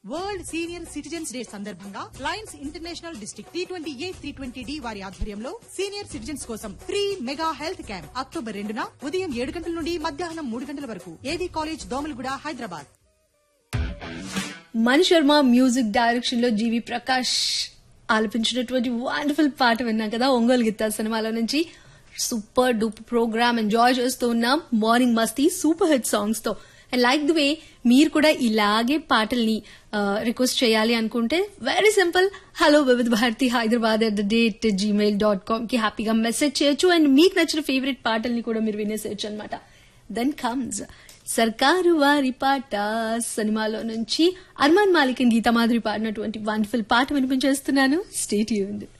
world senior citizens day సందర్భంగా lions international district T twenty A three twenty D వారి ఆధ్వర్యంలో senior citizens కోసం free mega health camp October రెండున ఉదయం ఏడు గంటల నుండి మధ్యాహ్నం మూడు గంటల వరకు A V college Domalguda Hyderabad Mani Sharma music direction లో జీవి ప్రకాష్ ఆలపించినటువంటి వండర్ఫుల్ పాట విన్నాం కదా ఒంగోలు గిత్తా సినిమాలో నుంచి సూపర్ డూప్ ప్రోగ్రామ్ ఎంజాయ్ చేస్తూ ఉన్నాం మార్నింగ్ మస్తీ సూపర్ హిట్ సాంగ్స్ తో అండ్ లైక్ ది వే మీరు కూడా ఇలాగే పాటల్ని రిక్వెస్ట్ చేయాలి అనుకుంటే very simple hello Vividh Bharati Hyderabad at the rate Gmail dot com కి హ్యాపీగా మెసేజ్ చేయొచ్చు అండ్ మీకు నచ్చిన ఫేవరెట్ పాటల్ని కూడా మీరు వినేసేయచ్చు అనమాట దెన్ కమ్స్ సర్కారు వారి పాట సినిమాలో నుంచి అర్మాన్ మాలిక్ గీతా మాధురి పాడినటువంటి వండర్ఫుల్ పాట వినిపించేస్తున్నాను స్టేట్ యూండ్